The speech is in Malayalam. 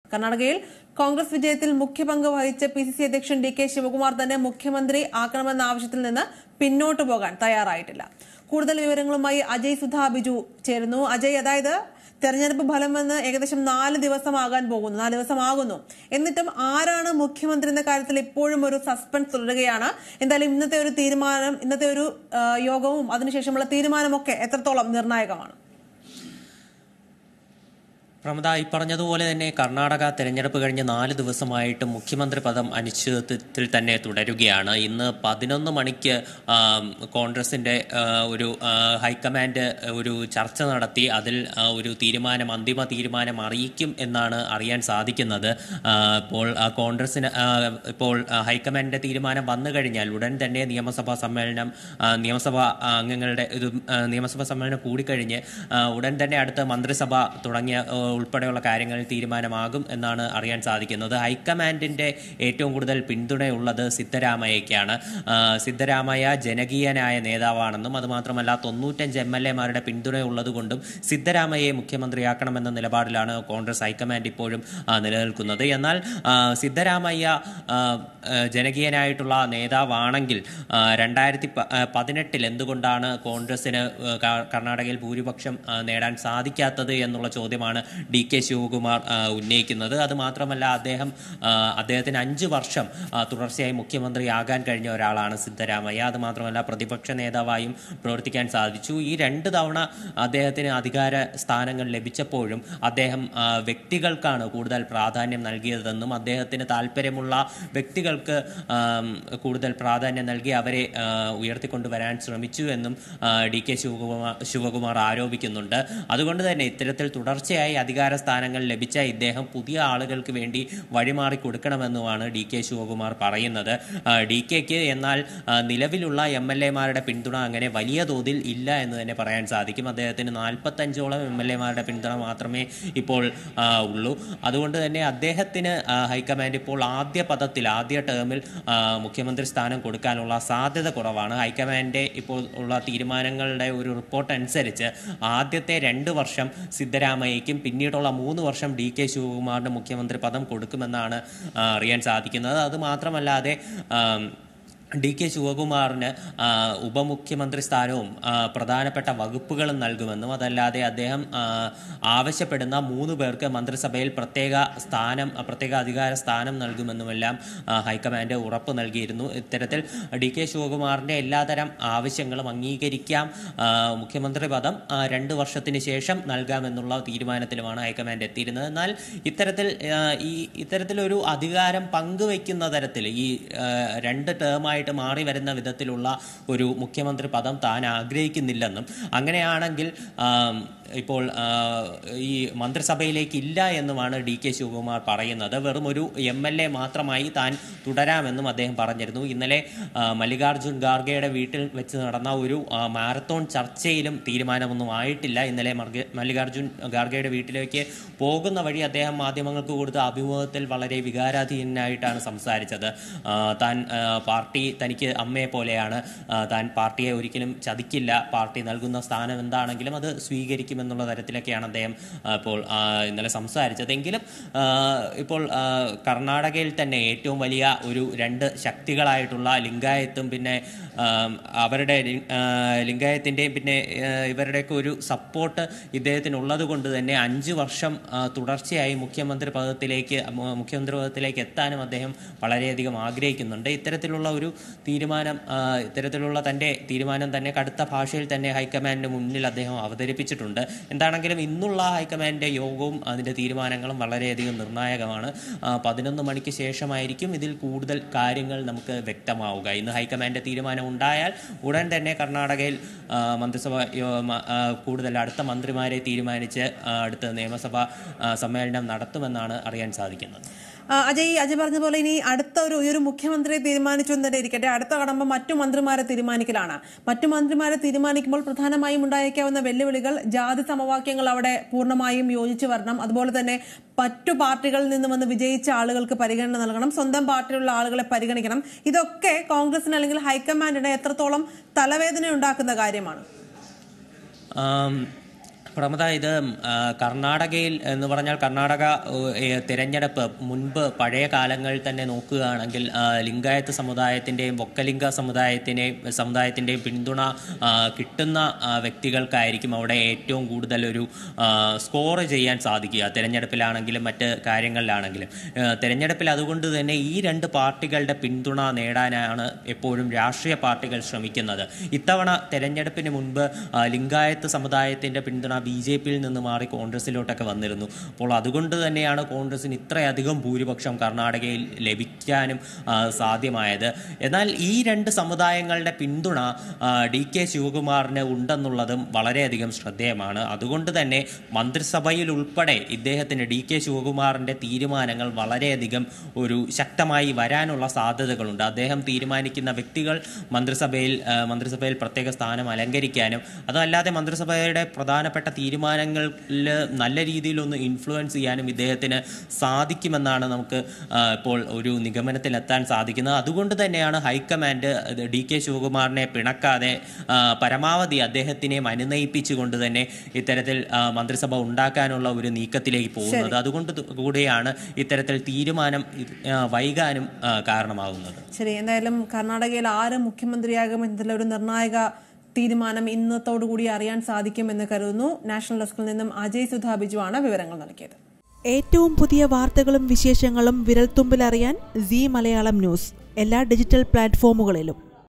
കർണാടകയിൽ കോൺഗ്രസ് വിജയത്തിൽ മുഖ്യ പങ്ക് വഹിച്ച പി സി സി അധ്യക്ഷൻ ഡി കെ ശിവകുമാർ തന്നെ മുഖ്യമന്ത്രി ആക്കണമെന്ന ആവശ്യത്തിൽ നിന്ന് പിന്നോട്ട് പോകാൻ തയ്യാറായിട്ടില്ല കൂടുതൽ വിവരങ്ങളുമായി അജയ് സുധാ ബിജു ചേരുന്നു അജയ് അതായത് തെരഞ്ഞെടുപ്പ് ഫലം വന്ന് ഏകദേശം നാല് ദിവസമാകാൻ പോകുന്നു നാല് ദിവസമാകുന്നു എന്നിട്ടും ആരാണ് മുഖ്യമന്ത്രി എന്ന കാര്യത്തിൽ ഇപ്പോഴും ഒരു സസ്പെൻസ് തുടരുകയാണ് എന്തായാലും ഇന്നത്തെ ഒരു തീരുമാനം ഇന്നത്തെ ഒരു ആ, യോഗവും അതിനുശേഷമുള്ള തീരുമാനമൊക്കെ എത്രത്തോളം നിർണായകമാണ് പ്രമദ ഈ പറഞ്ഞതുപോലെ തന്നെ കർണാടക തെരഞ്ഞെടുപ്പ് കഴിഞ്ഞ് നാല് ദിവസമായിട്ട് മുഖ്യമന്ത്രി പദം അനിശ്ചിതത്വത്തിൽ തന്നെ തുടരുകയാണ് ഇന്ന് പതിനൊന്ന് മണിക്ക് ആം, കോൺഗ്രസിന്റെ ആ, ഒരു ആ, ഹൈക്കമാൻഡ് ഒരു ചർച്ച നടത്തി അതിൽ ആ, ഒരു തീരുമാനം അന്തിമ തീരുമാനം അറിയിക്കും എന്നാണ് അറിയാൻ സാധിക്കുന്നത് ആ, ഇപ്പോൾ ആ, കോൺഗ്രസിന് ആ, ഇപ്പോൾ ആ, ഹൈക്കമാൻഡിന്റെ തീരുമാനം വന്നു കഴിഞ്ഞാൽ ഉടൻ തന്നെ നിയമസഭാ സമ്മേളനം ആ, നിയമസഭാ അംഗങ്ങളുടെ ഇത് ആ, നിയമസഭാ സമ്മേളനം കൂടിക്കഴിഞ്ഞ് ആ, ഉടൻ തന്നെ അടുത്ത മന്ത്രിസഭ തുടങ്ങിയ ആ, ഉൾപ്പെടെയുള്ള കാര്യങ്ങളിൽ തീരുമാനമാകും എന്നാണ് അറിയാൻ സാധിക്കുന്നത് ഹൈക്കമാൻഡിന്റെ ഏറ്റവും കൂടുതൽ പിന്തുണയുള്ളത് സിദ്ധരാമയ്യയ്ക്കാണ് ആ, സിദ്ധരാമയ്യ ജനകീയനായ നേതാവാണെന്നും അതുമാത്രമല്ല തൊണ്ണൂറ്റഞ്ച് എം എൽ എമാരുടെ പിന്തുണയുള്ളത് കൊണ്ടും സിദ്ധരാമയ്യയെ മുഖ്യമന്ത്രിയാക്കണമെന്ന നിലപാടിലാണ് കോൺഗ്രസ് ഹൈക്കമാൻഡ് ഇപ്പോഴും ആ, നിലനിൽക്കുന്നത് എന്നാൽ ആ, സിദ്ധരാമയ്യ ആ, ആ, ജനകീയനായിട്ടുള്ള നേതാവാണെങ്കിൽ ആ, രണ്ടായിരത്തി പ- ആ, പതിനെട്ടിൽ എന്തുകൊണ്ടാണ് കോൺഗ്രസിന് ആ, ക- കർണാടകയിൽ ഭൂരിപക്ഷം ആ, നേടാൻ സാധിക്കാത്തത് എന്നുള്ള ചോദ്യമാണ് ഡി കെ ശിവകുമാർ ആ, ഉന്നയിക്കുന്നത് അത് മാത്രമല്ല അദ്ദേഹം ആ, അദ്ദേഹത്തിന് അഞ്ച് വർഷം ആ, തുടർച്ചയായി മുഖ്യമന്ത്രിയാകാൻ കഴിഞ്ഞ ഒരാളാണ് സിദ്ധരാമയ്യ അത് മാത്രമല്ല പ്രതിപക്ഷ നേതാവായും പ്രവർത്തിക്കാൻ സാധിച്ചു ഈ രണ്ട് തവണ അദ്ദേഹത്തിന് അധികാര സ്ഥാനങ്ങൾ ലഭിച്ചപ്പോഴും അദ്ദേഹം ആ, വ്യക്തികൾക്കാണ് കൂടുതൽ പ്രാധാന്യം നൽകിയതെന്നും അദ്ദേഹത്തിന് താല്പര്യമുള്ള വ്യക്തികൾക്ക് ആം, കൂടുതൽ പ്രാധാന്യം നൽകി അവരെ ആ, ഉയർത്തിക്കൊണ്ടുവരാൻ ശ്രമിച്ചു എന്നും ആ, ഡി കെ ശിവകുമാർ ശിവകുമാർ ആരോപിക്കുന്നുണ്ട് അതുകൊണ്ട് തന്നെ ഇത്തരത്തിൽ തുടർച്ചയായി അധികാര സ്ഥാനങ്ങൾ ലഭിച്ച ഇദ്ദേഹം പുതിയ ആളുകൾക്ക് വേണ്ടി വഴിമാറി കൊടുക്കണമെന്നുമാണ് ഡി കെ ശിവകുമാർ പറയുന്നത് ആ, ഡി കെക്ക് എന്നാൽ ആ, നിലവിലുള്ള എം എൽ എമാരുടെ പിന്തുണ അങ്ങനെ വലിയ തോതിൽ ഇല്ല എന്ന് തന്നെ പറയാൻ സാധിക്കും അദ്ദേഹത്തിന് നാൽപ്പത്തഞ്ചോളം എം എൽ എമാരുടെ പിന്തുണ മാത്രമേ ഇപ്പോൾ ആ, ഉള്ളൂ അതുകൊണ്ട് തന്നെ അദ്ദേഹത്തിന് ആ, ഹൈക്കമാൻഡ് ഇപ്പോൾ ആദ്യ പദത്തിൽ ആദ്യ ടേമിൽ ആ, മുഖ്യമന്ത്രി സ്ഥാനം കൊടുക്കാനുള്ള സാധ്യത കുറവാണ് ഹൈക്കമാൻഡ് ഇപ്പോൾ ഉള്ള തീരുമാനങ്ങളുടെ ഒരു റിപ്പോർട്ട് അനുസരിച്ച് ആദ്യത്തെ രണ്ട് വർഷം സിദ്ധരാമയ്യയ്ക്കും പിന്നീടുള്ള മൂന്ന് വർഷം ഡി കെ ശിവകുമാറിന് മുഖ്യമന്ത്രി പദം കൊടുക്കുമെന്നാണ് ആ, അറിയാൻ സാധിക്കുന്നത് അത് മാത്രമല്ലാതെ ആം, ഡി കെ ശിവകുമാറിന് ആ, ഉപമുഖ്യമന്ത്രി സ്ഥാനവും ആ, പ്രധാനപ്പെട്ട വകുപ്പുകളും നൽകുമെന്നും അതല്ലാതെ അദ്ദേഹം ആ, ആവശ്യപ്പെടുന്ന മൂന്ന് പേർക്ക് മന്ത്രിസഭയിൽ പ്രത്യേക സ്ഥാനം ആ, പ്രത്യേക അധികാര സ്ഥാനം നൽകുമെന്നുമെല്ലാം ആ, ഹൈക്കമാൻഡ് ഉറപ്പ് നൽകിയിരുന്നു ഇത്തരത്തിൽ ഡി കെ ശിവകുമാറിന്റെ എല്ലാതരം ആവശ്യങ്ങളും അംഗീകരിക്കാം ആ, മുഖ്യമന്ത്രി പദം ആ, രണ്ട് വർഷത്തിന് ശേഷം നൽകാമെന്നുള്ള തീരുമാനത്തിലുമാണ് ഹൈക്കമാൻഡ് എത്തിയിരുന്നത് എന്നാൽ ഇത്തരത്തിൽ ആ, ഈ ഇത്തരത്തിലൊരു അധികാരം പങ്കുവെക്കുന്ന തരത്തിൽ ഈ ആ, രണ്ട് ടേമായിട്ട് മാറി വരുന്ന വിധത്തിലുള്ള ഒരു മുഖ്യമന്ത്രി പദം താൻ ആഗ്രഹിക്കുന്നില്ലെന്നും അങ്ങനെയാണെങ്കിൽ ആം, ഇപ്പോൾ ആ, ഈ മന്ത്രിസഭയിലേക്ക് ഇല്ല എന്നുമാണ് ഡി കെ ശിവകുമാർ പറയുന്നത് വെറും ഒരു എം എൽ എ മാത്രമായി താൻ തുടരാമെന്നും അദ്ദേഹം പറഞ്ഞിരുന്നു ഇന്നലെ ആ, മല്ലികാർജുൻ ഖാർഗെയുടെ വീട്ടിൽ വെച്ച് നടന്ന ഒരു ആ, മാരത്തോൺ ചർച്ചയിലും തീരുമാനമൊന്നും ആയിട്ടില്ല ഇന്നലെ മർഗ- മല്ലികാർജുൻ ഖാർഗെയുടെ വീട്ടിലേക്ക് പോകുന്ന വഴി അദ്ദേഹം മാധ്യമങ്ങൾക്ക് കൊടുത്ത അഭിമുഖത്തിൽ വളരെ വികാരാധീനായിട്ടാണ് സംസാരിച്ചത് ആ, താൻ ആ, പാർട്ടി തനിക്ക് അമ്മയെ പോലെയാണ് ആ, താൻ പാർട്ടിയെ ഒരിക്കലും ചതിക്കില്ല പാർട്ടി നൽകുന്ന സ്ഥാനം എന്താണെങ്കിലും അത് സ്വീകരിക്കുമെന്നുള്ള തരത്തിലൊക്കെയാണ് അദ്ദേഹം ആ, ഇപ്പോൾ ആ, ഇന്നലെ സംസാരിച്ചത് എങ്കിലും ആ, ഇപ്പോൾ ആ, കർണാടകയിൽ തന്നെ ഏറ്റവും വലിയ ഒരു രണ്ട് ശക്തികളായിട്ടുള്ള ലിംഗായത്തും പിന്നെ ആ, അവരുടെ ലി- ആ, ലിംഗായത്തിൻ്റെയും പിന്നെ ആ, ഇവരുടെയൊക്കെ ഒരു സപ്പോർട്ട് ഇദ്ദേഹത്തിനുള്ളത് കൊണ്ട് തന്നെ അഞ്ച് വർഷം ആ, തുടർച്ചയായി മുഖ്യമന്ത്രി പദത്തിലേക്ക് മു- മുഖ്യമന്ത്രി പദത്തിലേക്ക് എത്താനും അദ്ദേഹം വളരെയധികം ആഗ്രഹിക്കുന്നുണ്ട് ഇത്തരത്തിലുള്ള ഒരു തീരുമാനം ആ, ഇത്തരത്തിലുള്ള തൻ്റെ തീരുമാനം തന്നെ കടുത്ത ഭാഷയിൽ തന്നെ ഹൈക്കമാൻഡിന് മുന്നിൽ അദ്ദേഹം അവതരിപ്പിച്ചിട്ടുണ്ട് എന്താണെങ്കിലും ഇന്നുള്ള ഹൈക്കമാൻഡിൻ്റെ യോഗവും അതിൻ്റെ തീരുമാനങ്ങളും വളരെയധികം നിർണായകമാണ് ആ, പതിനൊന്ന് മണിക്ക് ശേഷമായിരിക്കും ഇതിൽ കൂടുതൽ കാര്യങ്ങൾ നമുക്ക് വ്യക്തമാവുക ഇന്ന് ഹൈക്കമാൻഡിൻ്റെ തീരുമാനം ഉണ്ടായാൽ ഉടൻ തന്നെ കർണാടകയിൽ ആ, മന്ത്രിസഭ യോ- മ- ആ, കൂടുതൽ അടുത്ത മന്ത്രിമാരെ തീരുമാനിച്ച് ആ, അടുത്ത നിയമസഭ ആ, സമ്മേളനം നടത്തുമെന്നാണ് അറിയാൻ സാധിക്കുന്നത് ആ, അജയ് അജയ് പറഞ്ഞ പോലെ ഇനി അടുത്ത ഒരു ഈ ഒരു മുഖ്യമന്ത്രിയെ തീരുമാനിച്ചു എന്ന് തന്നെ ഇരിക്കട്ടെ അടുത്ത കടമ്പ മറ്റു മന്ത്രിമാരെ തീരുമാനിക്കലാണ് മറ്റു മന്ത്രിമാരെ തീരുമാനിക്കുമ്പോൾ പ്രധാനമായും ഉണ്ടായേക്കാവുന്ന വെല്ലുവിളികൾ ജാതി സമവാക്യങ്ങൾ അവിടെ പൂർണ്ണമായും യോജിച്ചു വരണം അതുപോലെ തന്നെ മറ്റു പാർട്ടികളിൽ നിന്ന് വന്ന് വിജയിച്ച ആളുകൾക്ക് പരിഗണന നൽകണം സ്വന്തം പാർട്ടിയിലുള്ള ആളുകളെ പരിഗണിക്കണം ഇതൊക്കെ കോൺഗ്രസിന് അല്ലെങ്കിൽ ഹൈക്കമാൻഡിന് എത്രത്തോളം തലവേദന ഉണ്ടാക്കുന്ന കാര്യമാണ് ആം, പ്രമദ ഇത് ആ, കർണാടകയിൽ എന്ന് പറഞ്ഞാൽ കർണാടക ഏ, തിരഞ്ഞെടുപ്പ് മുൻപ് പഴയ കാലങ്ങളിൽ തന്നെ നോക്കുകയാണെങ്കിൽ ആ, ലിംഗായത്ത് സമുദായത്തിൻ്റെയും ഒക്കലിംഗ സമുദായത്തിൻ്റെയും സമുദായത്തിൻ്റെയും പിന്തുണ ആ, കിട്ടുന്ന ആ, വ്യക്തികൾക്കായിരിക്കും അവിടെ ഏറ്റവും കൂടുതൽ ഒരു സ്കോർ ചെയ്യാൻ സാധിക്കുക തിരഞ്ഞെടുപ്പിലാണെങ്കിലും മറ്റ് കാര്യങ്ങളിലാണെങ്കിലും ആ, തിരഞ്ഞെടുപ്പിൽ അതുകൊണ്ട് തന്നെ ഈ രണ്ട് പാർട്ടികളുടെ പിന്തുണ നേടാനാണ് എപ്പോഴും രാഷ്ട്രീയ പാർട്ടികൾ ശ്രമിക്കുന്നത് ഇത്തവണ തെരഞ്ഞെടുപ്പിന് മുൻപ് ആ, ലിംഗായത്ത് സമുദായത്തിന്റെ പിന്തുണ ബി ജെ പിയിൽ നിന്ന് മാറി കോൺഗ്രസിലോട്ടൊക്കെ വന്നിരുന്നു അപ്പോൾ അതുകൊണ്ട് തന്നെയാണ് കോൺഗ്രസിന് ഇത്രയധികം ഭൂരിപക്ഷം കർണാടകയിൽ ലഭിക്കാനും ആ, സാധ്യമായത് എന്നാൽ ഈ രണ്ട് സമുദായങ്ങളുടെ പിന്തുണ ആ, ഡി കെ ശിവകുമാറിന് ഉണ്ടെന്നുള്ളതും വളരെയധികം ശ്രദ്ധേയമാണ് അതുകൊണ്ട് തന്നെ മന്ത്രിസഭയിൽ ഉൾപ്പെടെ ഇദ്ദേഹത്തിന് ഡി കെ ശിവകുമാറിന്റെ തീരുമാനങ്ങൾ വളരെയധികം ഒരു ശക്തമായി വരാനുള്ള സാധ്യതകളുണ്ട് അദ്ദേഹം തീരുമാനിക്കുന്ന വ്യക്തികൾ മന്ത്രിസഭയിൽ ആ, മന്ത്രിസഭയിൽ പ്രത്യേക സ്ഥാനം അലങ്കരിക്കാനും അതല്ലാതെ മന്ത്രിസഭയുടെ പ്രധാനപ്പെട്ട തീരുമാനങ്ങളിൽ നല്ല രീതിയിലൊന്ന് ഇൻഫ്ലുവൻസ് ചെയ്യാനും ഇദ്ദേഹത്തിന് സാധിക്കുമെന്നാണ് നമുക്ക് ആ, ഇപ്പോൾ ഒരു നിഗമനത്തിലെത്താൻ സാധിക്കുന്നത് അതുകൊണ്ട് തന്നെയാണ് ഹൈക്കമാൻഡ് ഇത് ഡി കെ ശിവകുമാറിനെ പിണക്കാതെ ആ, പരമാവധി അദ്ദേഹത്തിനെ അനുനയിപ്പിച്ചുകൊണ്ട് തന്നെ ഇത്തരത്തിൽ ആ, മന്ത്രിസഭ ഉണ്ടാക്കാനുള്ള ഒരു നീക്കത്തിലേക്ക് പോകുന്നത് അതുകൊണ്ട് തു- കൂടിയാണ് ഇത്തരത്തിൽ തീരുമാനം ഇത്, ആ, വൈകാനും ആ, കാരണമാകുന്നത് ശരി എന്തായാലും കർണാടകയിൽ ആര് മുഖ്യമന്ത്രിയാകും എന്നതിലെ ഒരു നിർണായക തീരുമാനം ഇന്നത്തോടു കൂടി അറിയാൻ സാധിക്കുമെന്ന് കരുതുന്നു നാഷണൽ ഡെസ്കിൽ നിന്നും അജയ് സുധാ ബിജു ആണ് വിവരങ്ങൾ നൽകിയത് ഏറ്റവും പുതിയ വാർത്തകളും വിശേഷങ്ങളും വിരൽത്തുമ്പിലറിയാൻ സി മലയാളം ന്യൂസ് എല്ലാ ഡിജിറ്റൽ പ്ലാറ്റ്ഫോമുകളിലും